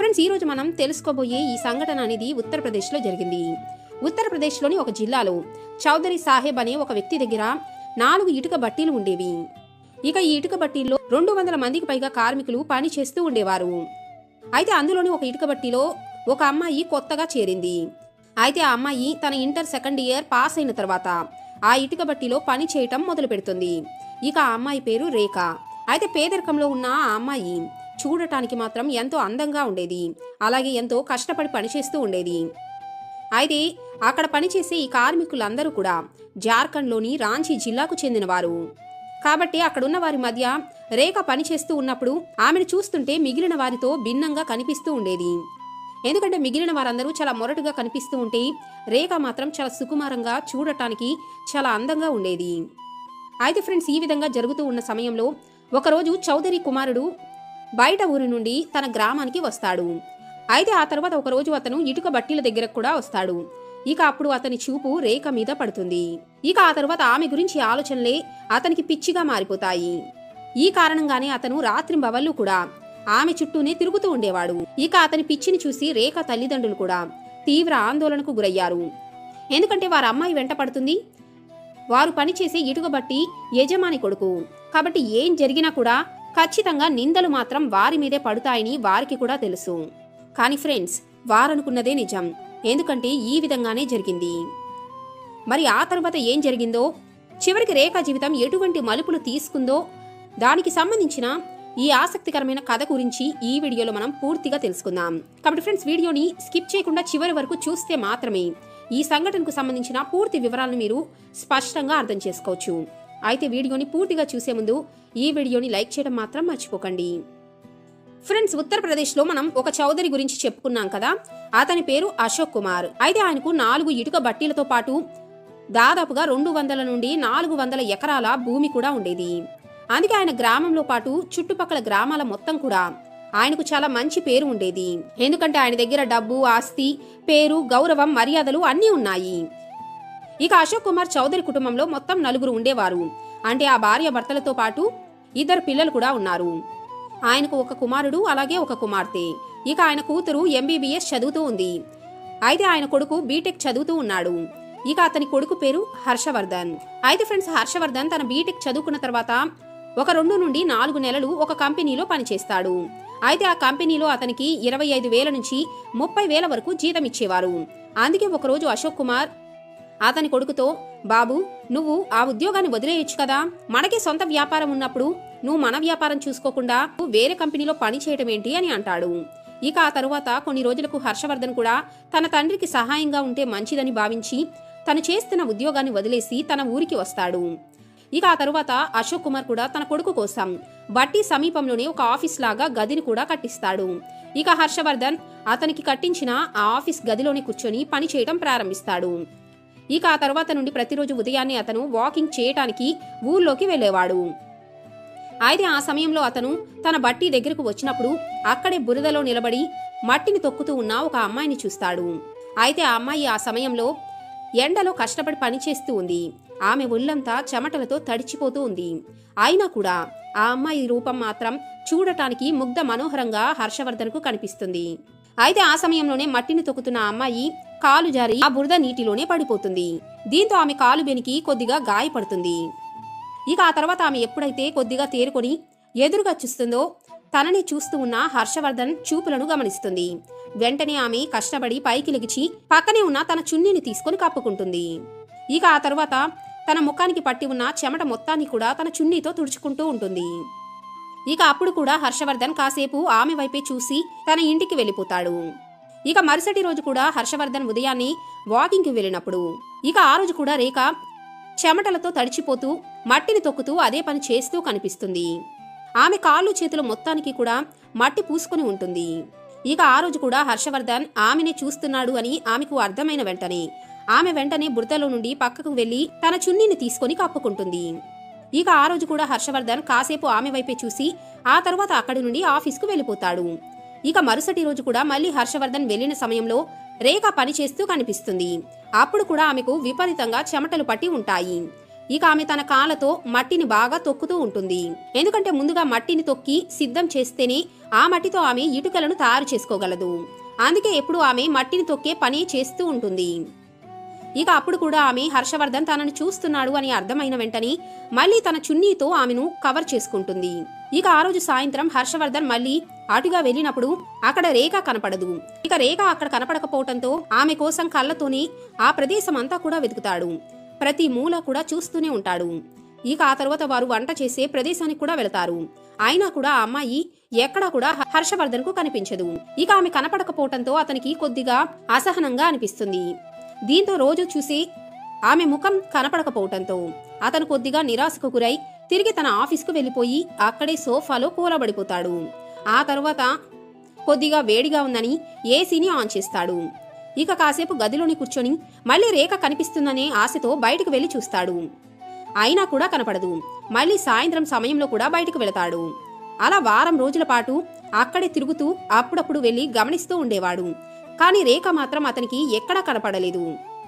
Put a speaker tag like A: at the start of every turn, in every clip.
A: friends ఈ రోజు మనం తెలుసుకోబోయే ఈ సంఘటన అనేది ఉత్తరప్రదేశ్లో జరిగింది ఉత్తరప్రదేశ్లోని ఒక జిల్లాలో చౌదరి సాహెబ్ అనే ఒక వ్యక్తి దగ్గర నాలుగు ఇటుక బట్టీలు ఉండేవి ఇక ఈ ఇటుక బట్టీల్లో రెండు వందల మందికి పైగా కార్మికులు పని చేస్తూ ఉండేవారు అయితే అందులోని ఒక ఇటుక బట్టీలో ఒక అమ్మాయి కొత్తగా చేరింది అయితే ఆ అమ్మాయి తన ఇంటర్ సెకండ్ ఇయర్ పాస్ అయిన తర్వాత ఆ ఇటుక బట్టీలో పని చేయటం మొదలు పెడుతుంది ఇక ఆ అమ్మాయి పేరు రేఖ అయితే పేదరికంలో ఉన్న ఆ అమ్మాయి చూడటానికి మాత్రం ఎంతో అందంగా ఉండేది అలాగే ఎంతో కష్టపడి పనిచేస్తూ ఉండేది అయితే అక్కడ పనిచేసే ఈ కార్మికులందరూ కూడా జార్ఖండ్లోని రాంచీ జిల్లాకు చెందినవారు కాబట్టి అక్కడున్న వారి మధ్య రేఖ పనిచేస్తూ ఉన్నప్పుడు ఆమెను చూస్తుంటే మిగిలిన వారితో భిన్నంగా కనిపిస్తూ ఉండేది ఎందుకంటే మిగిలిన వారందరూ చాలా మొరటుగా కనిపిస్తూ ఉంటే రేఖ మాత్రం చాలా సుకుమారంగా చూడటానికి చాలా అందంగా ఉండేది అయితే ఫ్రెండ్స్ ఈ విధంగా జరుగుతూ ఉన్న సమయంలో ఒకరోజు చౌదరి కుమారుడు బయట ఊరి నుండి తన గ్రామానికి వస్తాడు అయితే ఆ తర్వాత ఒకరోజు అతను ఇటుక బట్టీల దగ్గరకు కూడా వస్తాడు ఇక అప్పుడు అతని చూపు రేఖ మీద పడుతుంది ఇక ఆ తర్వాత ఆమె గురించి ఆలోచనలే అతనికి పిచ్చిగా మారిపోతాయి ఈ కారణంగానే అతను రాత్రింబవళ్ళు కూడా ఆమె చుట్టూనే తిరుగుతూ ఉండేవాడు ఇక అతని పిచ్చిని చూసి రేఖ తల్లిదండ్రులు కూడా తీవ్ర ఆందోళనకు గురయ్యారు ఎందుకంటే వారి అమ్మాయి వెంట పడుతుంది వారు పనిచేసే ఇటుక బట్టి యజమాని కొడుకు కాబట్టి ఏం జరిగినా కూడా ఖచ్చితంగా నిందలు మాత్రం వారి మీదే పడుతాయని వారికి కూడా తెలుసు కానీ ఫ్రెండ్స్ వారనుకున్నదే నిజం ఎందుకంటే ఈ విధంగానే జరిగింది మరి ఆ తర్వాత ఏం జరిగిందో చివరికి రేఖా జీవితం ఎటువంటి మలుపులు తీసుకుందో దానికి సంబంధించిన ఈ ఆసక్తికరమైన కథ గురించి ఈ వీడియోలో మనం పూర్తిగా తెలుసుకుందాం కాబట్టి ఫ్రెండ్స్ వీడియోని స్కిప్ చేయకుండా చివరి వరకు చూస్తే మాత్రమే ఈ సంఘటనకు సంబంధించిన పూర్తి వివరాలను మీరు స్పష్టంగా అర్థం చేసుకోవచ్చు అయితే వీడియోని పూర్తిగా చూసే ముందు ఈ వీడియోని లైక్ చేయడం మాత్రం మర్చిపోకండి ఫ్రెండ్స్ ఉత్తరప్రదేశ్లో మనం ఒక చౌదరి గురించి చెప్పుకున్నాం కదా అతని పేరు అశోక్ కుమార్ అయితే ఆయనకు నాలుగు ఇటుక బట్టీలతో పాటు దాదాపుగా రెండు వందల నుండి నాలుగు వందల ఎకరాల భూమి కూడా ఉండేది అందుకే ఆయన గ్రామంలో పాటు చుట్టుపక్కల గ్రామాల మొత్తం కూడా ఆయనకు చాలా మంచి పేరు ఉండేది ఎందుకంటే ఆయన దగ్గర డబ్బు ఆస్తి పేరు గౌరవం మర్యాదలు అన్నీ ఉన్నాయి ఇక అశోక్ కుమార్ చౌదరి కుటుంబంలో మొత్తం నలుగురు ఉండేవారు అంటే ఆ భార్య భర్తలతో పాటు ఇద్దరు పిల్లలు కూడా ఉన్నారు ఆయనకు ఒక కుమారుడు అలాగే ఒక కుమార్తె ఇక ఆయన కూతురు ఎంబీబీఎస్ చదువుతూ ఉంది అయితే ఆయన కొడుకు బీటెక్ చదువుతూ ఉన్నాడు ఇక అతని కొడుకు పేరు హర్షవర్ధన్ అయితే ఫ్రెండ్స్ హర్షవర్ధన్ తన బీటెక్ చదువుకున్న తర్వాత ఒక రెండు నుండి నాలుగు నెలలు ఒక కంపెనీలో పనిచేస్తాడు అయితే ఆ కంపెనీలో అతనికి ఇరవై ఐదు వేల నుంచి ముప్పై వేల వరకు జీతం ఇచ్చేవారు అందుకే ఒకరోజు అశోక్ కుమార్ అతని కొడుకుతో బాబు నువ్వు ఆ ఉద్యోగాన్ని వదిలేయొచ్చు కదా మనకి సొంత వ్యాపారం ఉన్నప్పుడు నువ్వు మన వ్యాపారం చూసుకోకుండా నువ్వు వేరే కంపెనీలో పని చేయటం ఏంటి అని అంటాడు ఇక ఆ తరువాత కొన్ని రోజులకు హర్షవర్ధన్ కూడా తన తండ్రికి సహాయంగా ఉంటే మంచిదని భావించి తను చేస్తున్న ఉద్యోగాన్ని వదిలేసి తన ఊరికి వస్తాడు ఇక ఆ తరువాత అశోక్ కుమార్ కూడా తన కొడుకు కోసం బట్టి సమీపంలోనే ఒక ఆఫీస్ లాగా గదిని కూడా కట్టిస్తాడు ఇక హర్షవర్ధన్ అతనికి కట్టించిన ఆ ఆఫీస్ గదిలోనే కూర్చొని పని చేయడం ప్రారంభిస్తాడు ఇక ఆ తర్వాత నుండి ప్రతిరోజు ఉదయాన్నే అతను వాకింగ్ చేయటానికి ఊర్లోకి వెళ్ళేవాడు అయితే ఆ సమయంలో అతను తన బట్టి దగ్గరకు వచ్చినప్పుడు అక్కడే బురదలో నిలబడి మట్టిని తొక్కుతూ ఉన్న ఒక అమ్మాయిని చూస్తాడు అయితే ఆ అమ్మాయి ఆ సమయంలో ఎండలో కష్టపడి పనిచేస్తూ ఉంది ఆమె ఒళ్ళంతా చెమటలతో తడిచిపోతూ ఉంది అయినా కూడా ఆ అమ్మాయి రూపం మాత్రం చూడటానికి ముగ్ధ మనోహరంగా హర్షవర్ధన్కు కనిపిస్తుంది అయితే ఆ సమయంలోనే మట్టిని తొక్కుతున్న ఆ అమ్మాయి కాలు జారి ఆ బురద నీటిలోనే పడిపోతుంది దీంతో ఆమె కాలు బెనికి కొద్దిగా గాయపడుతుంది ఇక ఆ తర్వాత ఆమె ఎప్పుడైతే కొద్దిగా తేరుకొని ఎదురుగా చూస్తుందో తనని చూస్తూ ఉన్న హర్షవర్ధన్ చూపులను గమనిస్తుంది వెంటనే ఆమె కష్టపడి పైకి లెగిచి పక్కనే ఉన్న తన చున్నీని తీసుకొని కప్పుకుంటుంది ఇక ఆ తర్వాత తన ముఖానికి పట్టి ఉన్న చెమట మొత్తాన్ని కూడా తన చున్నీతో తుడుచుకుంటూ ఉంటుంది ఇక అప్పుడు కూడా హర్షవర్ధన్ కాసేపు ఆమె వైపే చూసి తన ఇంటికి వెళ్ళిపోతాడు ఇక మరుసటి రోజు కూడా హర్షవర్ధన్ ఉదయాన్నే వాకింగ్కి వెళ్ళినప్పుడు ఇక ఆ రోజు కూడా రేఖ చెమటలతో తడిచిపోతూ మట్టిని తొక్కుతూ అదే పని చేస్తూ కనిపిస్తుంది ఆమె కాళ్ళు చేతులు మొత్తానికి కూడా మట్టి పూసుకొని ఉంటుంది ఇక ఆ రోజు కూడా హర్షవర్ధన్ ఆమెనే చూస్తున్నాడు అని ఆమెకు అర్థమైన వెంటనే ఆమె వెంటనే బురదలో నుండి పక్కకు వెళ్లి తన చున్నీని తీసుకొని కప్పుకుంటుంది ఇక ఆ రోజు కూడా హర్షవర్ధన్ కాసేపు ఆమె వైపే చూసి ఆ తర్వాత అక్కడి నుండి ఆఫీస్కు వెళ్ళిపోతాడు ఇక మరుసటి రోజు కూడా మళ్ళీ హర్షవర్ధన్ వెళ్లిన సమయంలో రేఖ పని చేస్తూ కనిపిస్తుంది అప్పుడు కూడా ఆమెకు విపరీతంగా చెమటలు పట్టి ఉంటాయి ఇక ఆమె తన కాళ్ళతో మట్టిని బాగా తొక్కుతూ ఉంటుంది ఎందుకంటే ముందుగా మట్టిని తొక్కి సిద్ధం చేస్తేనే ఆ మట్టితో ఆమె ఇటుకలను తయారు చేసుకోగలదు అందుకే ఎప్పుడు ఆమె మట్టిని తొక్కే పని చేస్తూ ఉంటుంది ఇక అప్పుడు కూడా ఆమె హర్షవర్ధన్ తనను చూస్తున్నాడు అని అర్థమైన వెంటనే మళ్ళీ తన చున్నీతో ఆమెను కవర్ చేసుకుంటుంది ఇక ఆ రోజు సాయంత్రం హర్షవర్ధన్ మళ్ళీ అటుగా వెళ్ళినప్పుడు అక్కడ రేఖ కనపడదు ఇక రేఖ అక్కడ కనపడకపోవటంతో ఆమె కోసం కళ్ళతోనే ఆ ప్రదేశం అంతా కూడా వెతుకుతాడు ప్రతి మూల కూడా చూస్తూనే ఉంటాడు ఇక ఆ తర్వాత వారు వంట చేసే ప్రదేశానికి కూడా వెళతారు అయినా కూడా ఆ అమ్మాయి ఎక్కడా కూడా హర్షవర్ధన్ కు కనిపించదు ఇక ఆమె కనపడకపోవటంతో అతనికి కొద్దిగా అసహనంగా అనిపిస్తుంది దీంతో రోజు చూసి ఆమె ముఖం కనపడకపోవటంతో అతను కొద్దిగా నిరాశకు గురై తిరిగి తన ఆఫీస్కు వెళ్లిపోయి అక్కడే సోఫాలో కూలబడిపోతాడు ఆ తర్వాత కొద్దిగా వేడిగా ఉందని ఏసీని ఆన్ చేస్తాడు ఇక కాసేపు గదిలోని కూర్చొని మళ్ళీ రేఖ కనిపిస్తుందనే ఆశతో బయటకు వెళ్లి చూస్తాడు అయినా కూడా కనపడదు మళ్ళీ సాయంత్రం సమయంలో కూడా బయటకు వెళతాడు అలా వారం రోజుల పాటు అక్కడే తిరుగుతూ అప్పుడప్పుడు వెళ్లి గమనిస్తూ ఉండేవాడు కానీ రేఖ మాత్రం అతనికి ఎక్కడా కనపడలేదు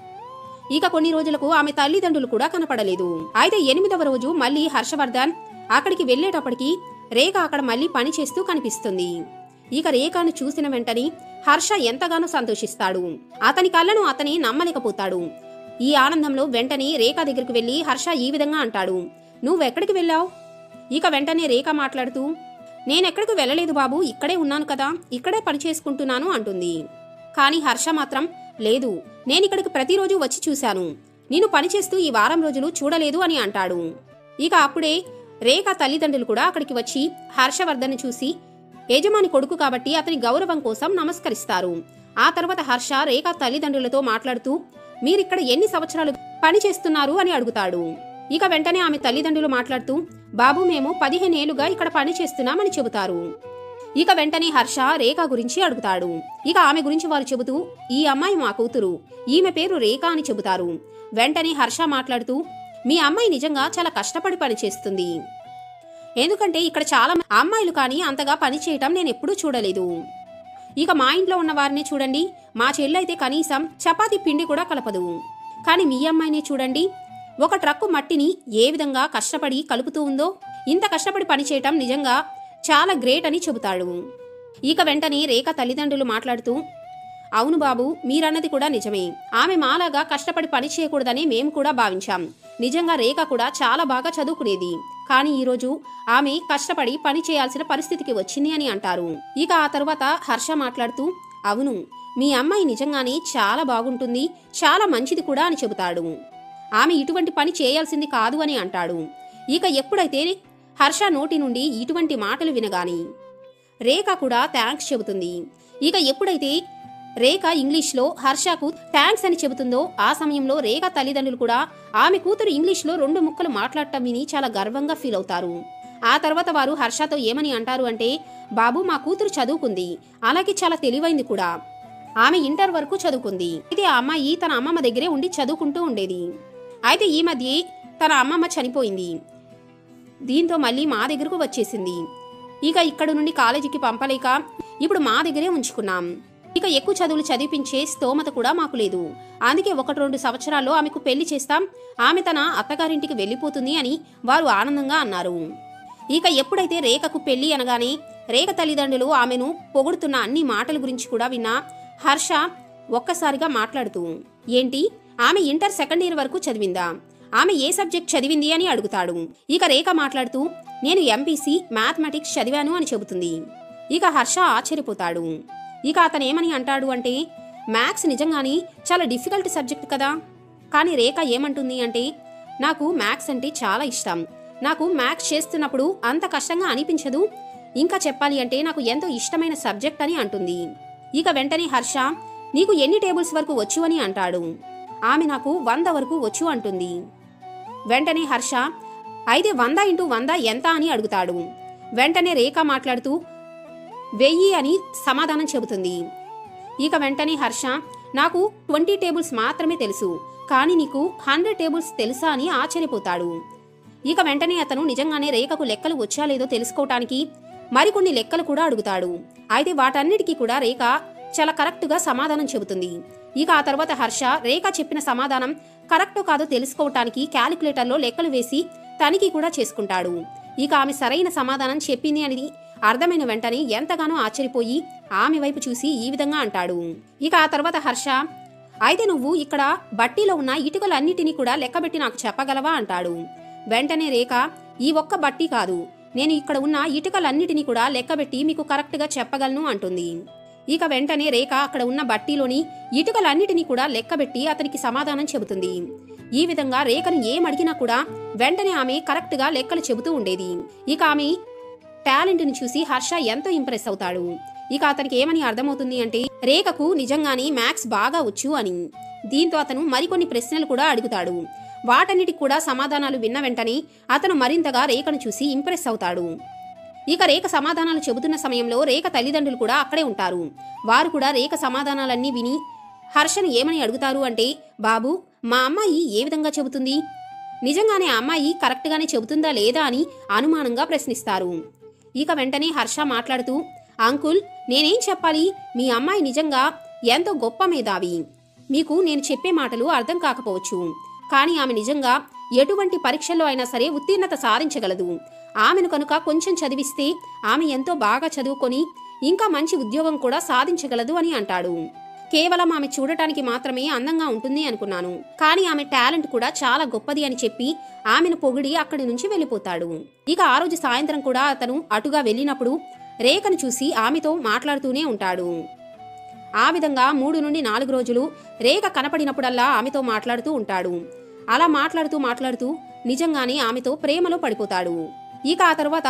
A: ఇక కొన్ని రోజులకు ఆమె తల్లిదండ్రులు కూడా కనపడలేదు అయితే ఎనిమిదవ రోజు మళ్ళీ హర్షవర్ధన్ అక్కడికి వెళ్లేటప్పటికి రేఖ అక్కడ మళ్ళీ పని చేస్తూ కనిపిస్తుంది ఇక రేఖను చూసిన వెంటనే హర్ష ఎంతగానో సంతోషిస్తాడు అతని కళ్ళను అతని నమ్మలేకపోతాడు ఈ ఆనందంలో వెంటనే రేఖ దగ్గరికి వెళ్లి హర్ష ఈ విధంగా అంటాడు నువ్వెక్కడికి వెళ్ళావు ఇక వెంటనే రేఖ మాట్లాడుతూ నేనెక్కడికి వెళ్ళలేదు బాబు ఇక్కడే ఉన్నాను కదా ఇక్కడే పని చేసుకుంటున్నాను అంటుంది కానీ హర్ష మాత్రం లేదు నేనిక్కడికి ప్రతిరోజు వచ్చి చూశాను నేను పనిచేస్తూ ఈ వారం రోజులు చూడలేదు అని అంటాడు ఇక అప్పుడే రేఖ తల్లిదండ్రులు కూడా అక్కడికి వచ్చి హర్షవర్ధన్ చూసి యజమాని కొడుకు కాబట్టి అతని గౌరవం కోసం నమస్కరిస్తారు ఆ తర్వాత హర్ష రేఖ తల్లిదండ్రులతో మాట్లాడుతూ మీరిక్కడ ఎన్ని సంవత్సరాలు పని చేస్తున్నారు అని అడుగుతాడు ఇక వెంటనే ఆమె తల్లిదండ్రులు మాట్లాడుతూ బాబు మేము పదిహేనేళ్లుగా ఇక్కడ పని చేస్తున్నామని చెబుతారు ఇక వెంటనే హర్ష రేఖ గురించి అడుగుతాడు ఇక ఆమె గురించి వారు చెబుతూ ఈ అమ్మాయి మా కూతురు ఈమె పేరు రేఖ అని చెబుతారు వెంటనే హర్ష మాట్లాడుతూ మీ అమ్మాయి నిజంగా చాలా కష్టపడి పని చేస్తుంది ఎందుకంటే ఇక్కడ చాలా అమ్మాయిలు కానీ అంతగా పని చేయటం నేను ఎప్పుడూ చూడలేదు ఇక మా ఇంట్లో ఉన్న వారిని చూడండి మా చెల్లైతే కనీసం చపాతీ పిండి కూడా కలపదు కానీ మీ అమ్మాయిని చూడండి ఒక ట్రక్కు మట్టిని ఏ విధంగా కష్టపడి కలుపుతూ ఉందో ఇంత కష్టపడి పనిచేయటం నిజంగా చాలా గ్రేట్ అని చెబుతాడు ఇక వెంటనే రేఖ తల్లిదండ్రులు మాట్లాడుతూ అవును బాబు మీరన్నది కూడా నిజమే ఆమె మాలాగా కష్టపడి పని చేయకూడదని మేము కూడా భావించాం నిజంగా రేఖ కూడా చాలా బాగా చదువుకునేది కానీ ఈరోజు ఆమె కష్టపడి పని చేయాల్సిన పరిస్థితికి వచ్చింది అని అంటారు ఇక ఆ తర్వాత హర్ష మాట్లాడుతూ అవును మీ అమ్మాయి నిజంగానే చాలా బాగుంటుంది చాలా మంచిది కూడా అని చెబుతాడు ఆమె ఇటువంటి పని చేయాల్సింది కాదు అని అంటాడు ఇక ఎప్పుడైతే హర్ష నోటి నుండి ఇటువంటి మాటలు వినగాని రేఖ కూడా థ్యాంక్స్ చెబుతుంది ఇక ఎప్పుడైతే రేఖ ఇంగ్లీష్లో హర్షకు థ్యాంక్స్ అని చెబుతుందో ఆ సమయంలో రేఖ తల్లిదండ్రులు కూడా ఆమె కూతురు ఇంగ్లీష్లో రెండు ముక్కలు మాట్లాడటం విని చాలా గర్వంగా ఫీల్ అవుతారు ఆ తర్వాత వారు హర్షతో ఏమని అంటారు అంటే బాబు మా కూతురు చదువుకుంది అలాగే చాలా తెలివైంది కూడా ఆమె ఇంటర్ వరకు చదువుకుంది అయితే ఆ అమ్మాయి తన అమ్మమ్మ దగ్గరే ఉండి చదువుకుంటూ ఉండేది అయితే ఈ మధ్య తన అమ్మమ్మ చనిపోయింది దీంతో మళ్ళీ మా దగ్గరకు వచ్చేసింది ఇక ఇక్కడ నుండి కాలేజీకి పంపలేక ఇప్పుడు మా దగ్గరే ఉంచుకున్నాం ఇక ఎక్కువ చదువులు చదివించే స్తోమత కూడా మాకు లేదు అందుకే ఒకటి రెండు సంవత్సరాల్లో ఆమెకు పెళ్లి చేస్తాం ఆమె తన అత్తగారింటికి వెళ్ళిపోతుంది అని వారు ఆనందంగా అన్నారు ఇక ఎప్పుడైతే రేఖకు పెళ్లి అనగానే రేఖ తల్లిదండ్రులు ఆమెను పొగుడుతున్న అన్ని మాటల గురించి కూడా విన్నా హర్ష ఒక్కసారిగా మాట్లాడుతూ ఏంటి ఆమె ఇంటర్ సెకండ్ ఇయర్ వరకు చదివిందా ఆమె ఏ సబ్జెక్ట్ చదివింది అని అడుగుతాడు ఇక రేఖ మాట్లాడుతూ నేను ఎంపీసీ మ్యాథమెటిక్స్ చదివాను అని చెబుతుంది ఇక హర్ష ఆశ్చర్యపోతాడు ఇక అతను ఏమని అంటాడు అంటే మ్యాథ్స్ నిజంగానే చాలా డిఫికల్ట్ సబ్జెక్ట్ కదా కానీ రేఖ ఏమంటుంది అంటే నాకు మ్యాథ్స్ అంటే చాలా ఇష్టం నాకు మ్యాథ్స్ చేస్తున్నప్పుడు అంత కష్టంగా అనిపించదు ఇంకా చెప్పాలి అంటే నాకు ఎంతో ఇష్టమైన సబ్జెక్ట్ అని అంటుంది ఇక వెంటనే హర్ష నీకు ఎన్ని టేబుల్స్ వరకు వచ్చు అని అంటాడు ఆమె నాకు వంద వరకు వచ్చు అంటుంది వెంటనే హర్ష అయితే వంద ఇంటూ వంద ఎంత అని అడుగుతాడు వెంటనే రేఖ మాట్లాడుతూ వెయ్యి అని సమాధానం చెబుతుంది ఇక వెంటనే హర్ష నాకు ట్వంటీ టేబుల్స్ మాత్రమే తెలుసు కానీ నీకు హండ్రెడ్ టేబుల్స్ తెలుసా అని ఆశ్చర్యపోతాడు ఇక వెంటనే అతను నిజంగానే రేఖకు లెక్కలు వచ్చా లేదో తెలుసుకోవటానికి మరికొన్ని లెక్కలు కూడా అడుగుతాడు అయితే వాటన్నిటికీ కూడా రేఖ చాలా కరెక్ట్గా సమాధానం చెబుతుంది ఇక ఆ తర్వాత హర్ష రేఖ చెప్పిన సమాధానం కరెక్టో కాదో తెలుసుకోవటానికి క్యాలిక్యులేటర్లో లెక్కలు వేసి తనిఖీ కూడా చేసుకుంటాడు ఇక ఆమె సరైన సమాధానం చెప్పింది అనేది అర్థమైన వెంటనే ఎంతగానో ఆశ్చర్యపోయి ఆమె వైపు చూసి ఈ విధంగా అంటాడు ఇక ఆ తర్వాత హర్ష అయితే నువ్వు ఇక్కడ బట్టీలో ఉన్న ఇటుకలన్నిటినీ కూడా లెక్కబెట్టి నాకు చెప్పగలవా అంటాడు వెంటనే రేఖ ఈ ఒక్క బట్టి కాదు నేను ఇక్కడ ఉన్న ఇటుకలన్నిటినీ కూడా లెక్కబెట్టి మీకు కరెక్ట్గా చెప్పగలను అంటుంది ఇక వెంటనే రేఖ అక్కడ ఉన్న బట్టీలోని ఇటుకలన్నిటినీ కూడా లెక్కబెట్టి అతనికి సమాధానం చెబుతుంది ఈ విధంగా రేఖను ఏం అడిగినా కూడా వెంటనే ఆమె కరెక్ట్గా లెక్కలు చెబుతూ ఉండేది ఇక ఆమె టాలెంట్ని చూసి హర్ష ఎంతో ఇంప్రెస్ అవుతాడు ఇక అతనికి ఏమని అర్థమవుతుంది అంటే రేఖకు నిజంగానే మ్యాథ్స్ బాగా వచ్చు అని దీంతో అతను మరికొన్ని ప్రశ్నలు కూడా అడుగుతాడు వాటన్నిటికి కూడా సమాధానాలు విన్న వెంటనే అతను మరింతగా రేఖను చూసి ఇంప్రెస్ అవుతాడు ఇక రేఖ సమాధానాలు చెబుతున్న సమయంలో రేఖ తల్లిదండ్రులు కూడా అక్కడే ఉంటారు వారు కూడా రేఖ సమాధానాలన్నీ విని హర్షను ఏమని అడుగుతారు అంటే బాబు మా అమ్మాయి ఏ విధంగా చెబుతుంది నిజంగానే ఆ అమ్మాయి కరెక్ట్గానే చెబుతుందా లేదా అని అనుమానంగా ప్రశ్నిస్తారు ఇక వెంటనే హర్ష మాట్లాడుతూ అంకుల్ నేనేం చెప్పాలి మీ అమ్మాయి నిజంగా ఎంతో గొప్ప మేధావి మీకు నేను చెప్పే మాటలు అర్థం కాకపోవచ్చు కానీ ఆమె నిజంగా ఎటువంటి పరీక్షల్లో అయినా సరే ఉత్తీర్ణత సాధించగలదు ఆమెను కనుక కొంచెం చదివిస్తే ఆమె ఎంతో బాగా చదువుకొని ఇంకా మంచి ఉద్యోగం కూడా సాధించగలదు అని అంటాడు కేవలం ఆమె చూడటానికి మాత్రమే అందంగా ఉంటుంది అనుకున్నాను కానీ ఆమె టాలెంట్ కూడా చాలా గొప్పది అని చెప్పి ఆమెను పొగిడి అక్కడి నుంచి వెళ్ళిపోతాడు ఇక ఆ రోజు సాయంత్రం కూడా అతను అటుగా వెళ్ళినప్పుడు రేఖను చూసి ఆమెతో మాట్లాడుతూనే ఉంటాడు ఆ విధంగా మూడు నుండి నాలుగు రోజులు రేఖ కనపడినప్పుడల్లా ఆమెతో మాట్లాడుతూ ఉంటాడు అలా మాట్లాడుతూ మాట్లాడుతూ నిజంగానే ఆమెతో ప్రేమలో పడిపోతాడు ఇక ఆ తర్వాత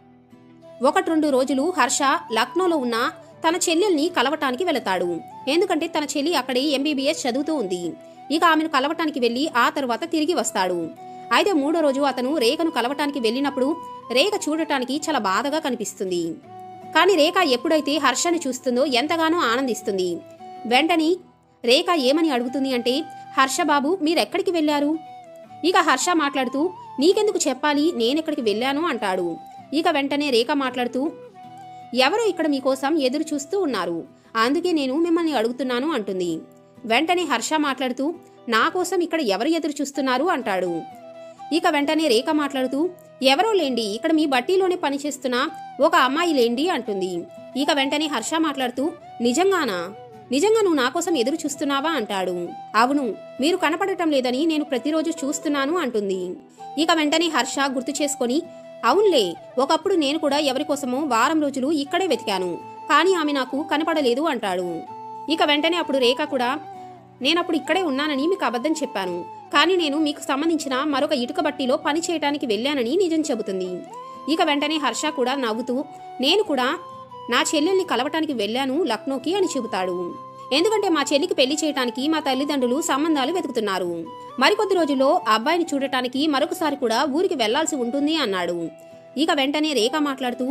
A: ఒకటి రెండు రోజులు హర్ష లక్నోలో ఉన్న తన చెల్లెల్ని కలవటానికి వెళతాడు ఎందుకంటే తన చెల్లి అక్కడే ఎంబీబీఎస్ చదువుతూ ఉంది ఇక ఆమెను కలవటానికి వెళ్లి ఆ తర్వాత తిరిగి వస్తాడు అయితే మూడో రోజు అతను రేఖను కలవటానికి వెళ్ళినప్పుడు రేఖ చూడటానికి చాలా బాధగా కనిపిస్తుంది కానీ రేఖ ఎప్పుడైతే హర్షని చూస్తుందో ఎంతగానో ఆనందిస్తుంది వెంటనే రేఖ ఏమని అడుగుతుంది అంటే హర్ష బాబు మీరెక్కడికి వెళ్ళారు ఇక హర్ష మాట్లాడుతూ నీకెందుకు చెప్పాలి నేనెక్కడికి వెళ్ళాను అంటాడు ఇక వెంటనే రేఖ మాట్లాడుతూ ఎవరో ఇక్కడ మీకోసం ఎదురు చూస్తూ ఉన్నారు అందుకే నేను మిమ్మల్ని అడుగుతున్నాను అంటుంది వెంటనే హర్ష మాట్లాడుతూ నా కోసం ఇక్కడ ఎవరు ఎదురు చూస్తున్నారు అంటాడు ఇక వెంటనే రేఖ మాట్లాడుతూ ఎవరో లేండి ఇక్కడ మీ బట్టీలోనే పనిచేస్తున్న ఒక అమ్మాయి లేండి అంటుంది ఇక వెంటనే హర్ష మాట్లాడుతూ నిజంగానా నిజంగా నువ్వు నా కోసం ఎదురు చూస్తున్నావా అంటాడు అవును మీరు కనపడటం లేదని నేను ప్రతిరోజు చూస్తున్నాను అంటుంది ఇక వెంటనే హర్ష గుర్తు చేసుకొని అవునులే ఒకప్పుడు నేను కూడా ఎవరి కోసమో వారం రోజులు ఇక్కడే వెతికాను కానీ ఆమె నాకు కనపడలేదు అంటాడు ఇక వెంటనే అప్పుడు రేఖ కూడా నేనప్పుడు ఇక్కడే ఉన్నానని మీకు అబద్ధం చెప్పాను కానీ నేను మీకు సంబంధించిన మరొక ఇటుక బట్టీలో పని చేయటానికి వెళ్ళానని నిజం చెబుతుంది ఇక వెంటనే హర్ష కూడా నవ్వుతూ నేను కూడా నా చెల్లెల్ని కలవటానికి వెళ్ళాను లక్నోకి అని చెబుతాడు ఎందుకంటే మా చెల్లికి పెళ్లి చేయటానికి మా తల్లిదండ్రులు సంబంధాలు వెతుకుతున్నారు మరికొద్ది రోజుల్లో అబ్బాయిని చూడటానికి మరొకసారి కూడా ఊరికి వెళ్లాల్సి ఉంటుంది అన్నాడు ఇక వెంటనే రేఖ మాట్లాడుతూ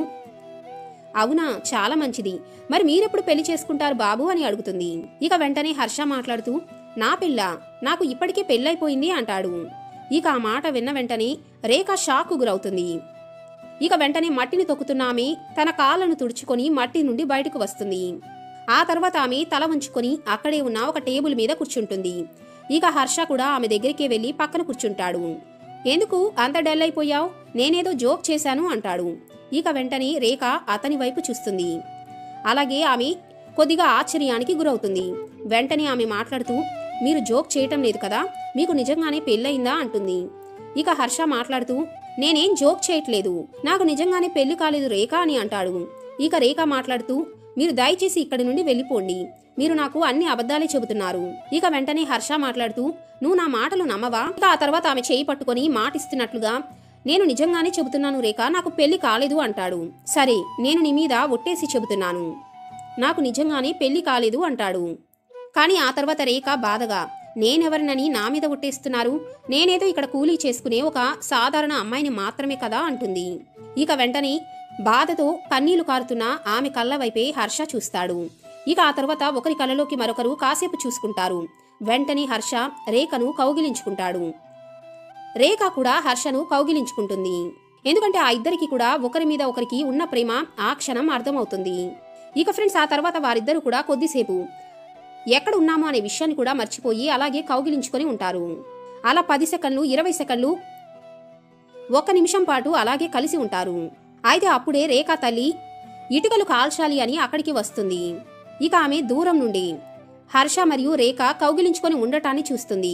A: అవునా చాలా మంచిది మరి మీరెప్పుడు పెళ్లి చేసుకుంటారు బాబు అని అడుగుతుంది ఇక వెంటనే హర్ష మాట్లాడుతూ నా పిల్ల నాకు ఇప్పటికే పెళ్ళైపోయింది అంటాడు ఇక ఆ మాట విన్న వెంటనే రేఖ షాక్ గురవుతుంది ఇక వెంటనే మట్టిని తొక్కుతున్న ఆమె తన కాళ్ళను తుడుచుకొని మట్టి నుండి బయటకు వస్తుంది ఆ తర్వాత ఆమె తల వంచుకొని అక్కడే ఉన్న ఒక టేబుల్ మీద కూర్చుంటుంది ఇక హర్ష కూడా ఆమె దగ్గరికే వెళ్లి పక్కన కూర్చుంటాడు ఎందుకు అంత డల్ అయిపోయావు నేనేదో జోక్ చేశాను అంటాడు ఇక వెంటనే రేఖ అతని వైపు చూస్తుంది అలాగే ఆమె కొద్దిగా ఆశ్చర్యానికి గురవుతుంది వెంటనే ఆమె మాట్లాడుతూ మీరు జోక్ చేయటం లేదు కదా మీకు నిజంగానే పెళ్ళయిందా అంటుంది ఇక హర్ష మాట్లాడుతూ నేనేం జోక్ చేయట్లేదు నాకు నిజంగానే పెళ్లి కాలేదు రేఖ అని అంటాడు ఇక రేఖ మాట్లాడుతూ మీరు దయచేసి ఇక్కడి నుండి వెళ్ళిపోండి మీరు నాకు అన్ని అబద్ధాలే చెబుతున్నారు ఇక వెంటనే హర్ష మాట్లాడుతూ నువ్వు నా మాటలు నమ్మవా ఇక ఆ తర్వాత ఆమె చేయి పట్టుకొని మాటిస్తున్నట్లుగా నేను నిజంగానే చెబుతున్నాను రేఖ నాకు పెళ్లి కాలేదు అంటాడు సరే నేను నీ మీద ఒట్టేసి చెబుతున్నాను నాకు నిజంగానే పెళ్లి కాలేదు అంటాడు కానీ ఆ తర్వాత రేఖ బాధగా నేనెవరినని నా మీద ఒట్టేస్తున్నారు నేనేదో ఇక్కడ కూలీ చేసుకునే ఒక సాధారణ అమ్మాయిని మాత్రమే కదా అంటుంది ఇక వెంటనే బాధతో కన్నీళ్లు కారుతున్న ఆమె కళ్ళ వైపే హర్ష చూస్తాడు ఇక ఆ తర్వాత ఒకరి కళ్ళలోకి మరొకరు కాసేపు చూసుకుంటారు వెంటనే హర్ష రేఖను కౌగిలించుకుంటాడు రేఖ కూడా హర్షను కౌగిలించుకుంటుంది ఎందుకంటే ఆ ఇద్దరికి కూడా ఒకరి మీద ఒకరికి ఉన్న ప్రేమ ఆ క్షణం అర్థమవుతుంది ఇక ఫ్రెండ్స్ ఆ తర్వాత వారిద్దరూ కూడా కొద్దిసేపు ఎక్కడ ఉన్నామో అనే విషయాన్ని కూడా మర్చిపోయి అలాగే కౌగిలించుకొని ఉంటారు అలా పది సెకండ్లు ఇరవై సెకండ్లు ఒక్క నిమిషం పాటు అలాగే కలిసి ఉంటారు అయితే అప్పుడే రేఖా తల్లి ఇటుకలు కాల్చాలి అని అక్కడికి వస్తుంది ఇక ఆమె దూరం నుండి హర్ష మరియు రేఖ కౌగిలించుకొని ఉండటాన్ని చూస్తుంది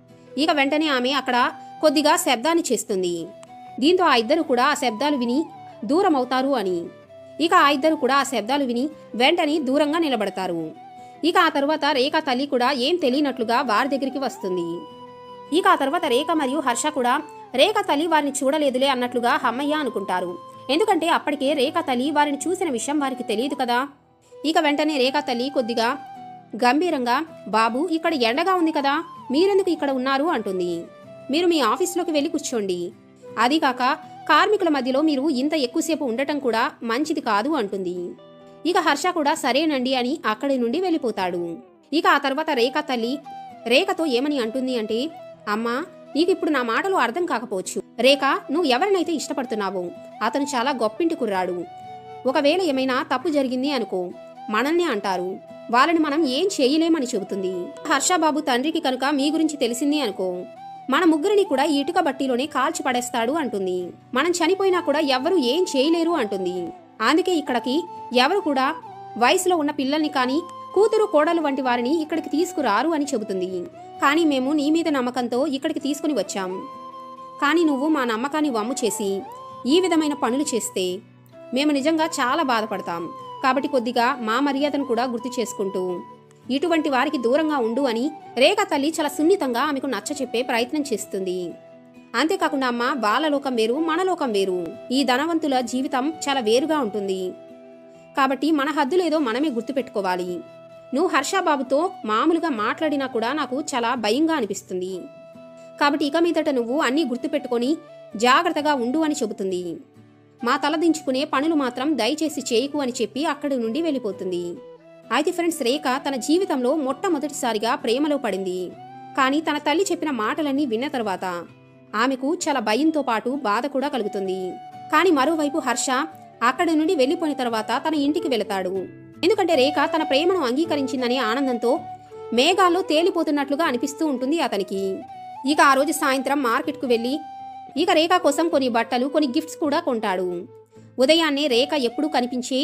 A: ఇక వెంటనే ఆమె అక్కడ కొద్దిగా శబ్దాన్ని చేస్తుంది దీంతో ఆ ఇద్దరు కూడా ఆ శబ్దాలు విని దూరం అవుతారు అని ఇక ఆ ఇద్దరు కూడా ఆ శబ్దాలు విని వెంటనే దూరంగా నిలబడతారు ఇక ఆ తర్వాత రేఖ తల్లి కూడా ఏం తెలియనట్లుగా వారి దగ్గరికి వస్తుంది ఇక ఆ తర్వాత రేఖ మరియు హర్ష కూడా రేఖ తల్లి వారిని చూడలేదులే అన్నట్లుగా హమ్మయ్య అనుకుంటారు ఎందుకంటే అప్పటికే రేఖ తల్లి వారిని చూసిన విషయం వారికి తెలియదు కదా ఇక వెంటనే రేఖ తల్లి కొద్దిగా గంభీరంగా బాబు ఇక్కడ ఎండగా ఉంది కదా మీరెందుకు ఇక్కడ ఉన్నారు అంటుంది మీరు మీ ఆఫీస్లోకి వెళ్ళి కూర్చోండి అది కాక కార్మికుల మధ్యలో మీరు ఇంత ఎక్కువసేపు ఉండటం కూడా మంచిది కాదు అంటుంది ఇక హర్ష కూడా సరేనండి అని అక్కడి నుండి వెళ్ళిపోతాడు ఇక ఆ తర్వాత రేఖ తల్లి రేఖతో ఏమని అంటుంది అంటే అమ్మా నీకు ఇప్పుడు నా మాటలు అర్థం కాకపోవచ్చు రేఖ నువ్వు ఎవరినైతే ఇష్టపడుతున్నావో అతను చాలా గొప్పింటి కుర్రాడు ఒకవేళ ఏమైనా తప్పు జరిగింది అనుకో మనల్ని అంటారు వాళ్ళని మనం ఏం చేయలేమని చెబుతుంది హర్షబాబు తండ్రికి కనుక మీ గురించి తెలిసింది అనుకో మన ముగ్గురిని కూడా ఈ ఇటుక బట్టీలోనే కాల్చి పడేస్తాడు అంటుంది మనం చనిపోయినా కూడా ఎవ్వరూ ఏం చేయలేరు అంటుంది అందుకే ఇక్కడికి ఎవరు కూడా వయసులో ఉన్న పిల్లల్ని కానీ కూతురు కోడలు వంటి వారిని ఇక్కడికి తీసుకురారు అని చెబుతుంది కానీ మేము నీ మీద నమ్మకంతో ఇక్కడికి తీసుకుని వచ్చాం కానీ నువ్వు మా నమ్మకాన్ని వమ్ము చేసి ఈ విధమైన పనులు చేస్తే మేము నిజంగా చాలా బాధపడతాం కాబట్టి కొద్దిగా మా మర్యాదను కూడా గుర్తు చేసుకుంటూ ఇటువంటి వారికి దూరంగా ఉండు అని రేఖ తల్లి చాలా సున్నితంగా ఆమెకు నచ్చ చెప్పే ప్రయత్నం చేస్తుంది అంతేకాకుండా అమ్మ వాళ్ళ లోకం వేరు మన లోకం వేరు ఈ ధనవంతుల జీవితం చాలా వేరుగా ఉంటుంది కాబట్టి మన హద్దులేదో మనమే గుర్తుపెట్టుకోవాలి నువ్వు హర్షబాబుతో మామూలుగా మాట్లాడినా కూడా నాకు చాలా భయంగా అనిపిస్తుంది కాబట్టి ఇక మీదట నువ్వు అన్నీ గుర్తుపెట్టుకొని జాగ్రత్తగా ఉండు అని చెబుతుంది మా తలదించుకునే పనులు మాత్రం దయచేసి చేయకు అని చెప్పి అక్కడి నుండి వెళ్ళిపోతుంది అయితే ఫ్రెండ్స్ రేఖ తన జీవితంలో మొట్టమొదటిసారిగా ప్రేమలో పడింది కానీ తన తల్లి చెప్పిన మాటలన్నీ విన్న తర్వాత ఆమెకు చాలా భయంతో పాటు బాధ కూడా కలుగుతుంది కానీ మరోవైపు హర్ష అక్కడి నుండి వెళ్లిపోయిన తర్వాత తన ఇంటికి వెళతాడు ఎందుకంటే రేఖ తన ప్రేమను అంగీకరించిందనే ఆనందంతో మేఘాల్లో తేలిపోతున్నట్లుగా అనిపిస్తూ ఉంటుంది అతనికి ఇక ఆ రోజు సాయంత్రం మార్కెట్కు వెళ్ళి ఇక రేఖ కోసం కొన్ని బట్టలు కొన్ని గిఫ్ట్స్ కూడా కొంటాడు ఉదయాన్నే రేఖ ఎప్పుడూ కనిపించి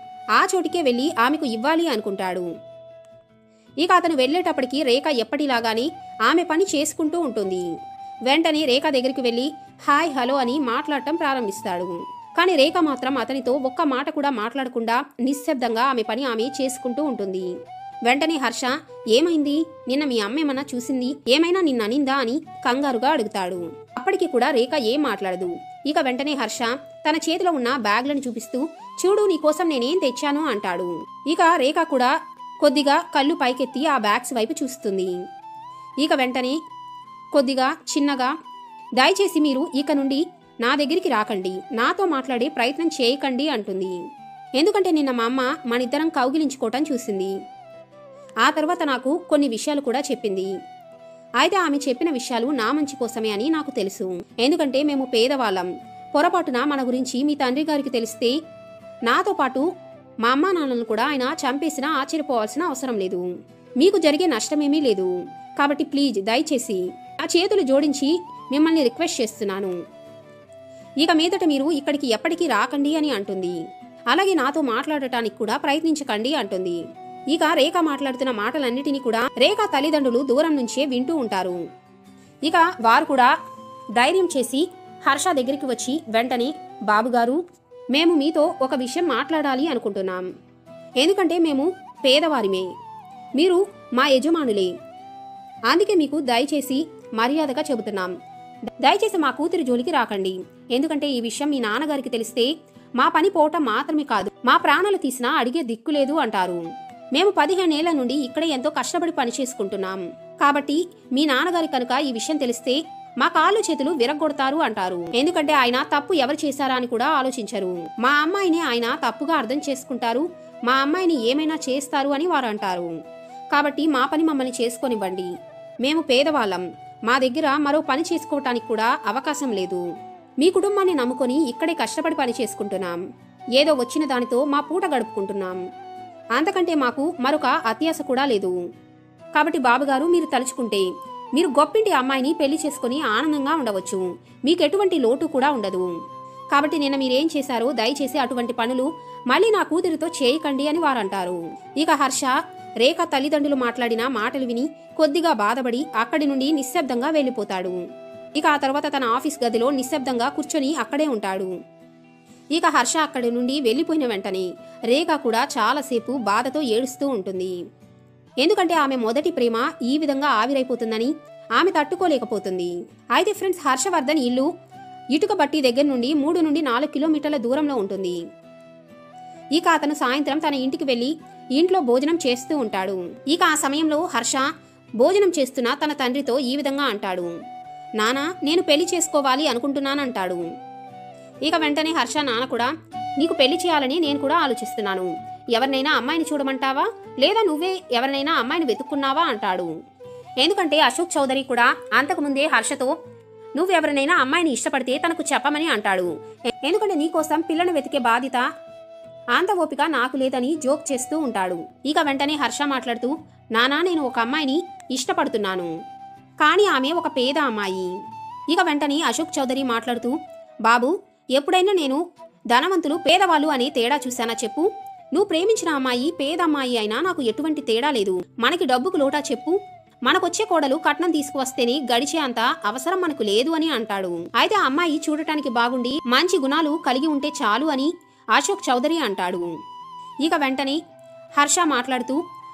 A: ఆ చోటికే వెళ్ళి ఆమెకు ఇవ్వాలి అనుకుంటాడు ఇక అతను వెళ్ళేటప్పటికి రేఖ ఎప్పటిలాగానే ఆమె పని చేసుకుంటూ ఉంటుంది వెంటనే రేఖ దగ్గరికి వెళ్ళి హాయ్ హలో అని మాట్లాడటం ప్రారంభిస్తాడు కానీ రేఖ మాత్రం అతనితో ఒక్క మాట కూడా మాట్లాడకుండా నిశ్శబ్దంగా ఆమె పని ఆమె చేసుకుంటూ ఉంటుంది వెంటనే హర్ష ఏమైంది నిన్న మీ అమ్మ ఏమన్నా చూసింది ఏమైనా నిన్న అనిందా అని కంగారుగా అడుగుతాడు అప్పటికి కూడా రేఖ ఏం మాట్లాడదు ఇక వెంటనే హర్ష తన చేతిలో ఉన్న బ్యాగ్లను చూపిస్తూ చూడు నీకోసం నేనేం తెచ్చాను అంటాడు ఇక రేఖ కూడా కొద్దిగా కళ్ళు పైకెత్తి ఆ బ్యాగ్స్ వైపు చూస్తుంది ఇక వెంటనే కొద్దిగా చిన్నగా దయచేసి మీరు ఇక నుండి నా దగ్గరికి రాకండి నాతో మాట్లాడే ప్రయత్నం చేయకండి అంటుంది ఎందుకంటే నిన్న మా అమ్మ మనిద్దరం కౌగిలించుకోవటం చూసింది ఆ తర్వాత నాకు కొన్ని విషయాలు కూడా చెప్పింది అయితే ఆమె చెప్పిన విషయాలు నా మంచి కోసమే అని నాకు తెలుసు ఎందుకంటే మేము పేదవాళ్ళం పొరపాటున మన గురించి మీ తండ్రి గారికి తెలిస్తే నాతో పాటు మా అమ్మా నాన్నలను కూడా ఆయన చంపేసినా ఆశ్చర్యపోవాల్సిన అవసరం లేదు మీకు జరిగే నష్టమేమీ లేదు కాబట్టి ప్లీజ్ దయచేసి ఆ చేతులు జోడించి మిమ్మల్ని రిక్వెస్ట్ చేస్తున్నాను ఇక మీదట మీరు ఇక్కడికి ఎప్పటికీ రాకండి అని అంటుంది అలాగే నాతో మాట్లాడటానికి కూడా ప్రయత్నించకండి అంటుంది ఇక రేఖ మాట్లాడుతున్న మాటలన్నిటినీ కూడా రేఖ తల్లిదండ్రులు దూరం నుంచే వింటూ ఉంటారు ఇక వారు కూడా ధైర్యం చేసి హర్ష దగ్గరికి వచ్చి వెంటనే బాబుగారు మేము మీతో ఒక విషయం మాట్లాడాలి అనుకుంటున్నాం ఎందుకంటే మేము పేదవారిమే మీరు మా యజమానులే అందుకే మీకు దయచేసి మర్యాదగా చెబుతున్నాం దయచేసి మా కూతురి జోలికి రాకండి ఎందుకంటే ఈ విషయం మీ నాన్నగారికి తెలిస్తే మా పని పోవటం మాత్రమే కాదు మా ప్రాణాలు తీసినా అడిగే దిక్కు లేదు అంటారు మేము పదిహేనేళ్ల నుండి ఇక్కడే ఎంతో కష్టపడి పని చేసుకుంటున్నాం కాబట్టి మీ నాన్నగారి కనుక ఈ విషయం తెలిస్తే మా కాళ్ళు చేతులు విరగొడతారు అంటారు ఎందుకంటే ఆయన తప్పు ఎవరు చేశారా అని కూడా ఆలోచించరు మా అమ్మాయిని ఆయన తప్పుగా అర్థం చేసుకుంటారు మా అమ్మాయిని ఏమైనా చేస్తారు అని వారు అంటారు కాబట్టి మా పని మమ్మల్ని చేసుకొనివ్వండి మేము పేదవాళ్ళం మా దగ్గర మరో పని చేసుకోవటానికి కూడా అవకాశం లేదు మీ కుటుంబాన్ని నమ్ముకొని ఇక్కడే కష్టపడి పని చేసుకుంటున్నాం ఏదో వచ్చిన దానితో మా పూట గడుపుకుంటున్నాం అంతకంటే మాకు మరొక అత్యాశ కూడా లేదు కాబట్టి బాబుగారు మీరు తలుచుకుంటే మీరు గొప్పింటి అమ్మాయిని పెళ్లి చేసుకుని ఆనందంగా ఉండవచ్చు మీకు ఎటువంటి లోటు కూడా ఉండదు కాబట్టి నిన్న మీరేం చేశారో దయచేసి అటువంటి పనులు మళ్ళీ నా కూతురితో చేయకండి అని వారంటారు ఇక హర్ష రేఖ తల్లిదండ్రులు మాట్లాడిన మాటలు విని కొద్దిగా బాధపడి అక్కడి నుండి నిశ్శబ్దంగా వెళ్ళిపోతాడు ఇక ఆ తర్వాత తన ఆఫీస్ గదిలో నిశ్శబ్దంగా కూర్చొని అక్కడే ఉంటాడు ఇక హర్ష అక్కడి నుండి వెళ్ళిపోయిన వెంటనే రేఖ కూడా చాలాసేపు బాధతో ఏడుస్తూ ఉంటుంది ఎందుకంటే ఆమె మొదటి ప్రేమ ఈ విధంగా ఆవిరైపోతుందని ఆమె తట్టుకోలేకపోతుంది అయితే ఫ్రెండ్స్ హర్షవర్ధన్ ఇల్లు ఇటుక బట్టి దగ్గర నుండి మూడు నుండి నాలుగు కిలోమీటర్ల దూరంలో ఉంటుంది ఇక అతను సాయంత్రం తన ఇంటికి వెళ్లి ఇంట్లో భోజనం చేస్తూ ఉంటాడు ఇక ఆ సమయంలో హర్ష భోజనం చేస్తున్న తన తండ్రితో ఈ విధంగా అంటాడు నానా నేను పెళ్లి చేసుకోవాలి అనుకుంటున్నానంటాడు ఇక వెంటనే హర్ష నాన్న కూడా నీకు పెళ్లి చేయాలని నేను కూడా ఆలోచిస్తున్నాను ఎవరినైనా అమ్మాయిని చూడమంటావా లేదా నువ్వే ఎవరినైనా అమ్మాయిని వెతుక్కున్నావా అంటాడు ఎందుకంటే అశోక్ చౌదరి కూడా అంతకుముందే హర్షతో నువ్వెవరినైనా అమ్మాయిని ఇష్టపడితే తనకు చెప్పమని అంటాడు ఎందుకంటే నీకోసం పిల్లను వెతికే బాధ్యత అంత ఓపిక నాకు లేదని జోక్ చేస్తూ ఉంటాడు ఇక వెంటనే హర్ష మాట్లాడుతూ నానా నేను ఒక అమ్మాయిని ఇష్టపడుతున్నాను కానీ ఆమె ఒక పేద అమ్మాయి ఇక వెంటనే అశోక్ చౌదరి మాట్లాడుతూ బాబు ఎప్పుడైనా నేను ధనవంతులు పేదవాళ్ళు అనే తేడా చూశానా చెప్పు నువ్వు ప్రేమించిన అమ్మాయి పేద అమ్మాయి అయినా నాకు ఎటువంటి తేడా లేదు మనకి డబ్బుకు లోటా చెప్పు మనకొచ్చే కోడలు కట్నం తీసుకువస్తేనే గడిచే అంత అవసరం మనకు లేదు అని అంటాడు అయితే ఆ అమ్మాయి చూడటానికి బాగుండి మంచి గుణాలు కలిగి ఉంటే చాలు అని అశోక్ చౌదరి అంటాడు ఇక వెంటనే హర్ష మాట్లాడుతూ